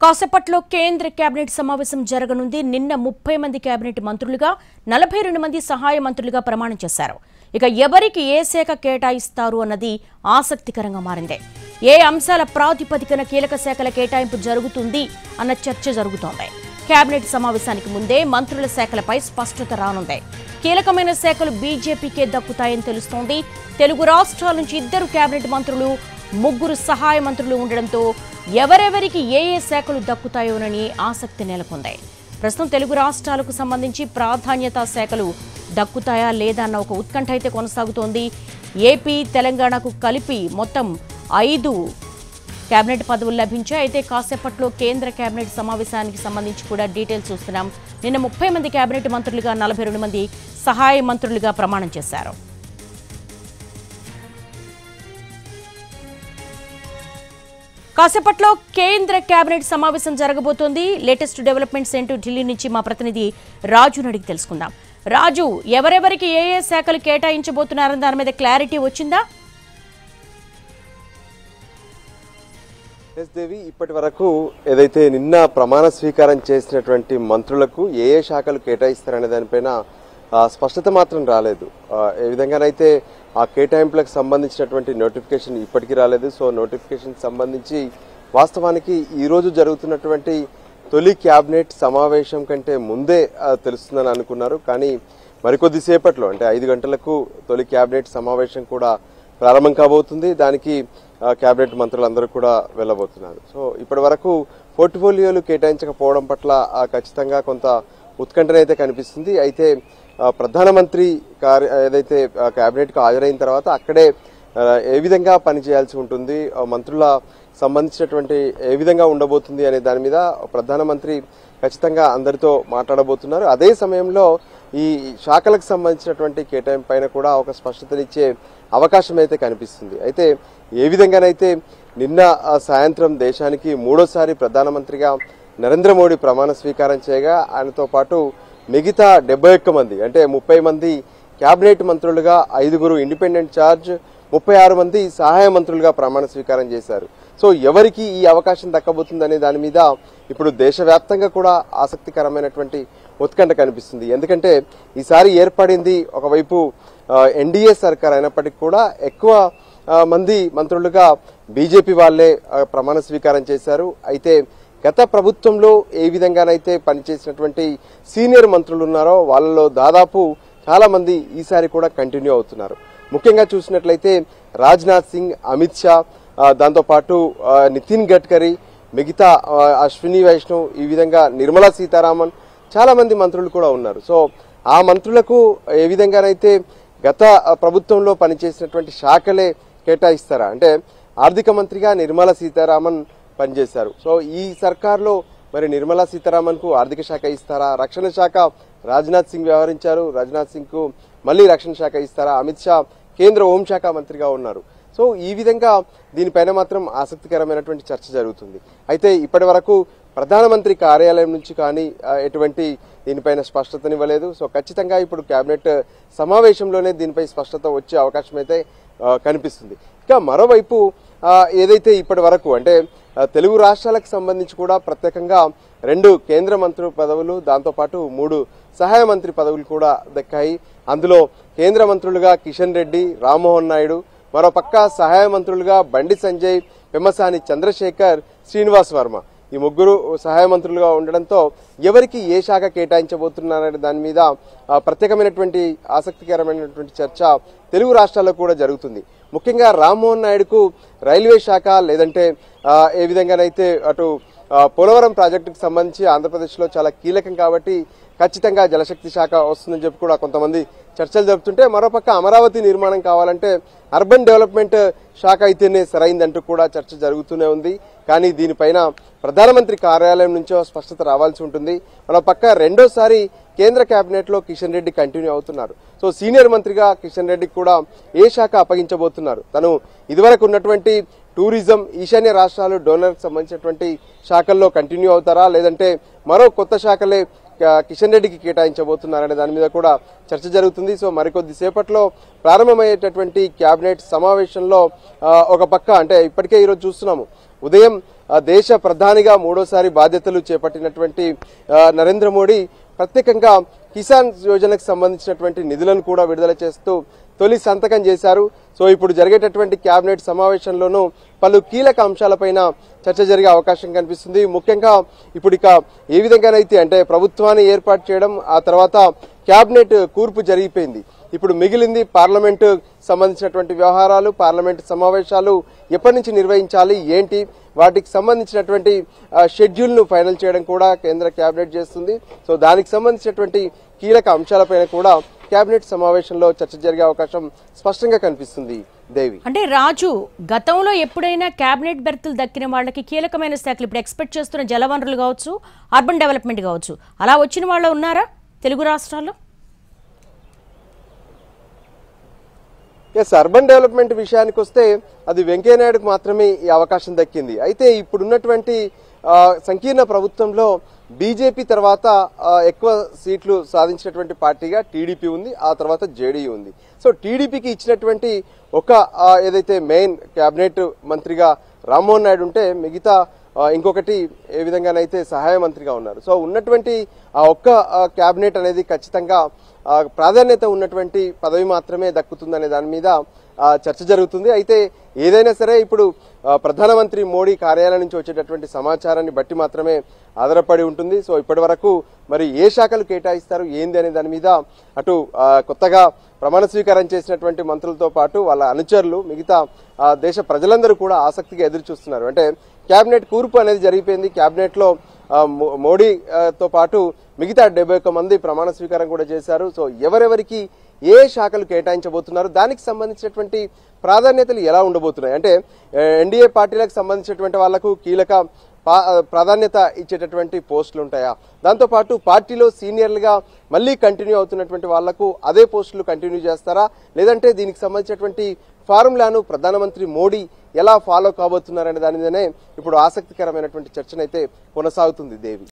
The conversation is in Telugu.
కాసేపట్లో కేంద్ర కేబినెట్ సమావేశం జరగనుంది నిన్న ముప్పై మంది కేబినెట్ మంత్రులుగా నలభై రెండు మంది సహాయ మంత్రులుగా ప్రమాణం చేశారు ఇక ఎవరికి ఏ శాఖ కేటాయిస్తారు అన్నది ఆసక్తికరంగా మారింది ఏ అంశాల ప్రాతిపదికన కీలక శాఖల కేటాయింపు జరుగుతుంది అన్న చర్చ జరుగుతోంది కేబినెట్ సమావేశానికి ముందే మంత్రుల శాఖలపై స్పష్టత రానుంది కీలకమైన శాఖలు బీజేపీకే దక్కుతాయని తెలుస్తోంది తెలుగు రాష్ట్రాల నుంచి ఇద్దరు కేబినెట్ మంత్రులు ముగ్గురు సహాయ మంత్రులు ఉండడంతో ఎవరెవరికి ఏ ఏ శాఖలు దక్కుతాయోనని ఆసక్తి నెలకొంది ప్రస్తుతం తెలుగు రాష్ట్రాలకు సంబంధించి ప్రాధాన్యత శాఖలు దక్కుతాయా లేదా అన్న ఒక ఉత్కంఠ అయితే కొనసాగుతోంది ఏపీ తెలంగాణకు కలిపి మొత్తం ఐదు కేబినెట్ పదవులు లభించాయి అయితే కాసేపట్లో కేంద్ర కేబినెట్ సమావేశానికి సంబంధించి కూడా డీటెయిల్స్ చూస్తున్నాం నిన్న ముప్పై మంది కేబినెట్ మంత్రులుగా నలభై రెండు మంది సహాయ మంత్రులుగా ప్రమాణం చేశారు కాసేపట్లో కేంద్ర కేబినెట్ సమావేశం జరగబోతోంది లేటెస్ట్ డెవలప్మెంట్స్ ఏంటో ఢిల్లీ నుంచి మా ప్రతినిధి రాజును అడిగి తెలుసుకుందాం రాజు ఎవరెవరికి ఏ ఏ శాఖలు కేటాయించబోతున్నారని దాని మీద క్లారిటీ వచ్చిందా ఎస్ దేవి ఇప్పటి వరకు ఏదైతే నిన్న ప్రమాణ స్వీకారం చేసినటువంటి మంత్రులకు ఏ ఏ శాఖలు కేటాయిస్తారనే దానిపైన ఆ, స్పష్టత మాత్రం రాలేదు ఆ, ఏ విధంగానైతే ఆ కేటాయింపులకు సంబంధించినటువంటి నోటిఫికేషన్ ఇప్పటికీ రాలేదు సో నోటిఫికేషన్ సంబంధించి వాస్తవానికి ఈ రోజు జరుగుతున్నటువంటి తొలి క్యాబినెట్ సమావేశం కంటే ముందే ఆ, తెలుస్తుందని అనుకున్నారు కానీ మరికొద్దిసేపట్లో అంటే ఐదు గంటలకు తొలి క్యాబినెట్ సమావేశం కూడా ప్రారంభం కాబోతుంది దానికి ఆ, కేబినెట్ మంత్రులందరూ కూడా వెళ్ళబోతున్నారు సో ఇప్పటి వరకు పోర్ట్ఫోలియోలు కేటాయించకపోవడం పట్ల ఆ, ఖచ్చితంగా కొంత ఉత్కంఠనైతే కనిపిస్తుంది అయితే ఆ, ప్రధానమంత్రి కార్య ఏదైతే ఆ, కేబినెట్కు హాజరైన తర్వాత అక్కడే ఆ, ఏ విధంగా పనిచేయాల్సి ఉంటుంది ఆ, మంత్రుల సంబంధించినటువంటి ఏ విధంగా ఉండబోతుంది అనే దాని మీద ప్రధానమంత్రి ఖచ్చితంగా అందరితో మాట్లాడబోతున్నారు అదే సమయంలో ఈ శాఖలకు సంబంధించినటువంటి కేటాయింపు పైన కూడా ఒక స్పష్టతనిచ్చే అవకాశం అయితే కనిపిస్తుంది అయితే ఏ విధంగానైతే నిన్న ఆ, సాయంత్రం దేశానికి మూడోసారి ప్రధానమంత్రిగా నరేంద్ర మోడీ ప్రమాణ స్వీకారం చేయగా ఆయనతో పాటు మిగతా డెబ్బై ఒక్క మంది అంటే ముప్పై మంది కేబినెట్ మంత్రులుగా ఐదుగురు ఇండిపెండెంట్ ఛార్జ్ ముప్పై ఆరు మంది సహాయ మంత్రులుగా ప్రమాణ స్వీకారం చేశారు సో ఎవరికి ఈ అవకాశం దక్కబోతుందనే దాని మీద ఇప్పుడు దేశవ్యాప్తంగా కూడా ఆసక్తికరమైనటువంటి ఉత్కంఠ కనిపిస్తుంది ఎందుకంటే ఈసారి ఏర్పడింది ఒకవైపు ఎన్డీఏ సర్కార్ అయినప్పటికీ కూడా ఎక్కువ ఆ, మంది మంత్రులుగా బీజేపీ వాళ్ళే ఆ, ప్రమాణ స్వీకారం చేశారు అయితే గత ప్రభుత్వంలో ఏ విధంగానైతే పనిచేసినటువంటి సీనియర్ మంత్రులు ఉన్నారో వాళ్ళలో దాదాపు చాలా మంది ఈసారి కూడా కంటిన్యూ అవుతున్నారు ముఖ్యంగా చూసినట్లయితే రాజ్నాథ్ సింగ్ అమిత్ షా ఆ, దాంతోపాటు ఆ, నితిన్ గడ్కరీ మిగతా ఆ, అశ్విని వైష్ణవ్ ఈ విధంగా నిర్మలా సీతారామన్ చాలా మంది మంత్రులు కూడా ఉన్నారు సో ఆ మంత్రులకు ఏ విధంగానైతే గత ఆ, ప్రభుత్వంలో పనిచేసినటువంటి శాఖలే కేటాయిస్తారా అంటే ఆర్థిక మంత్రిగా నిర్మలా సీతారామన్ పనిచేశారు సో ఈ సర్కార్లో మరి నిర్మలా సీతారామన్ కు ఆర్థిక శాఖ ఇస్తారా రక్షణ శాఖ రాజ్నాథ్ సింగ్ వ్యవహరించారు రాజ్నాథ్ సింగ్ కు మళ్ళీ రక్షణ శాఖ ఇస్తారా అమిత్ షా కేంద్ర హోంశాఖ మంత్రిగా ఉన్నారు సో ఈ విధంగా దీనిపైన మాత్రం ఆసక్తికరమైనటువంటి చర్చ జరుగుతుంది అయితే ఇప్పటి వరకు ప్రధానమంత్రి కార్యాలయం నుంచి కానీ ఆ, ఎటువంటి దీనిపైన స్పష్టతనివ్వలేదు సో ఖచ్చితంగా ఇప్పుడు కేబినెట్ సమావేశంలోనే దీనిపై స్పష్టత వచ్చే అవకాశం అయితే ఆ, కనిపిస్తుంది ఇక మరోవైపు ఆ, ఏదైతే ఇప్పటి వరకు అంటే ఆ, తెలుగు రాష్ట్రాలకు సంబంధించి కూడా ప్రత్యేకంగా రెండు కేంద్ర మంత్రి పదవులు దాంతోపాటు మూడు సహాయ మంత్రి పదవులు కూడా దక్కాయి అందులో కేంద్ర మంత్రులుగా కిషన్ రెడ్డి రామ్మోహన్ నాయుడు మరోపక్క సహాయ మంత్రులుగా బండి సంజయ్ పెమ్మసాని చంద్రశేఖర్ శ్రీనివాస్ వర్మ ఈ ముగ్గురు సహాయ మంత్రులుగా ఉండడంతో ఎవరికి ఏ శాఖ కేటాయించబోతున్నారనే దాని మీద ఆ, ప్రత్యేకమైనటువంటి ఆసక్తికరమైనటువంటి చర్చ తెలుగు రాష్ట్రాల్లో కూడా జరుగుతుంది ముఖ్యంగా రామ్మోహన్ నాయుడుకు రైల్వే శాఖ లేదంటే ఆ, ఏ విధంగానైతే అటు ఆ, పోలవరం ప్రాజెక్టుకు సంబంధించి ఆంధ్రప్రదేశ్లో చాలా కీలకం కాబట్టి ఖచ్చితంగా జలశక్తి శాఖ వస్తుందని చెప్పి కూడా కొంతమంది చర్చలు జరుపుతుంటే మరోపక్క అమరావతి నిర్మాణం కావాలంటే అర్బన్ డెవలప్మెంట్ శాఖ అయితేనే సరైందంటూ కూడా చర్చ జరుగుతూనే ఉంది కానీ దీనిపైన ప్రధానమంత్రి కార్యాలయం నుంచో స్పష్టత రావాల్సి ఉంటుంది మరోపక్క రెండోసారి కేంద్ర కేబినెట్ లో కిషన్ రెడ్డి కంటిన్యూ అవుతున్నారు సో సీనియర్ మంత్రిగా కిషన్ రెడ్డికి కూడా ఏ శాఖ అప్పగించబోతున్నారు తను ఇదివరకు ఉన్నటువంటి టూరిజం ఈశాన్య రాష్ట్రాలు డోనర్కి సంబంధించినటువంటి శాఖల్లో కంటిన్యూ అవుతారా లేదంటే మరో కొత్త శాఖలే క- కిషన్ రెడ్డికి కేటాయించబోతున్నారనే దాని మీద కూడా చర్చ జరుగుతుంది సో మరికొద్ది సేపట్లో ప్రారంభమయ్యేటటువంటి కేబినెట్ సమావేశంలో ఆ, ఒక పక్క అంటే ఇప్పటికే ఈరోజు చూస్తున్నాము ఉదయం ఆ, దేశ ప్రధానిగా మూడోసారి బాధ్యతలు చేపట్టినటువంటి ఆ, నరేంద్ర మోడీ ప్రత్యేకంగా కిసాన్ యోజనకు సంబంధించినటువంటి నిధులను కూడా విడుదల చేస్తూ తొలి సంతకం చేశారు సో ఇప్పుడు జరిగేటటువంటి కేబినెట్ సమావేశంలోనూ పలు కీలక అంశాలపైన చర్చ జరిగే అవకాశం కనిపిస్తుంది ముఖ్యంగా ఇప్పుడు ఇక ఏ విధంగానైతే అంటే ప్రభుత్వాన్ని ఏర్పాటు చేయడం ఆ తర్వాత కేబినెట్ కూర్పు జరిగిపోయింది ఇప్పుడు మిగిలింది పార్లమెంటు సంబంధించినటువంటి వ్యవహారాలు పార్లమెంట్ సమావేశాలు ఎప్పటి నుంచి నిర్వహించాలి ఏంటి వాటికి సంబంధించినటువంటి ఆ, షెడ్యూల్ను ఫైనల్ చేయడం కూడా కేంద్ర కేబినెట్ చేస్తుంది సో దానికి సంబంధించినటువంటి కీలక అంశాలపైన కూడా కేబినెట్ సమావేశంలో చర్చ జరిగే అవకాశం స్పష్టంగా కనిపిస్తుంది దేవి అంటే రాజు గతంలో ఎప్పుడైనా కేబినెట్ బెర్తులు దక్కిన వాళ్ళకి కీలకమైన శాఖలు ఇప్పుడు ఎక్స్పెక్ట్ చేస్తున్న జలవనరులు కావచ్చు అర్బన్ డెవలప్మెంట్ కావచ్చు అలా వచ్చిన వాళ్ళు ఉన్నారా తెలుగు రాష్ట్రాల్లో ఎస్ అర్బన్ డెవలప్మెంట్ విషయానికి వస్తే అది వెంకయ్యనాయుడుకు మాత్రమే ఈ అవకాశం దక్కింది అయితే ఇప్పుడున్నటువంటి ఆ, సంకీర్ణ ప్రభుత్వంలో బీజేపీ తర్వాత ఆ, ఎక్కువ సీట్లు సాధించినటువంటి పార్టీగా టీడీపీ ఉంది ఆ తర్వాత జేడీయూ ఉంది సో టీడీపీకి ఇచ్చినటువంటి ఒక ఆ, ఏదైతే మెయిన్ కేబినెట్ మంత్రిగా రామ్మోహన్ నాయుడు ఉంటే మిగతా ఆ, ఇంకొకటి ఏ విధంగానైతే సహాయ మంత్రిగా ఉన్నారు సో ఉన్నటువంటి ఆ ఒక్క ఆ, కేబినెట్ అనేది ఖచ్చితంగా ఆ, ప్రాధాన్యత ఉన్నటువంటి పదవి మాత్రమే దక్కుతుందనే దాని మీద ఆ, చర్చ జరుగుతుంది అయితే ఏదైనా సరే ఇప్పుడు ఆ, ప్రధానమంత్రి మోడీ కార్యాలయం నుంచి వచ్చేటటువంటి సమాచారాన్ని బట్టి మాత్రమే ఆధారపడి ఉంటుంది సో ఇప్పటి వరకు మరి ఏ శాఖలు కేటాయిస్తారు ఏంది అనే దాని మీద అటు ఆ, కొత్తగా ప్రమాణ స్వీకారం చేసినటువంటి మంత్రులతో పాటు వాళ్ళ అనుచరులు మిగతా ఆ, దేశ ప్రజలందరూ కూడా ఆసక్తిగా ఎదురు చూస్తున్నారు అంటే కేబినెట్ కూర్పు అనేది జరిగిపోయింది కేబినెట్ లో ఆ, మో- మోడీ ఆ, తో పాటు మిగతా డెబ్బై ఒక్క మంది ప్రమాణ స్వీకారం కూడా చేశారు సో ఎవరెవరికి ఏ శాఖలు కేటాయించబోతున్నారు దానికి సంబంధించినటువంటి ప్రాధాన్యతలు ఎలా ఉండబోతున్నాయి అంటే ఎన్డీఏ పార్టీలకు సంబంధించినటువంటి వాళ్లకు కీలక పా- ప్రాధాన్యత ఇచ్చేటటువంటి పోస్టులు ఉంటాయా దాంతోపాటు పార్టీలో సీనియర్లుగా మళ్ళీ కంటిన్యూ అవుతున్నటువంటి వాళ్లకు అదే పోస్టులు కంటిన్యూ చేస్తారా లేదంటే దీనికి సంబంధించినటువంటి ఫార్ములాను ప్రధానమంత్రి మోడీ ఎలా ఫాలో కాబోతున్నారనే దాని మీదనే ఇప్పుడు ఆసక్తికరమైనటువంటి చర్చనైతే కొనసాగుతుంది దేవి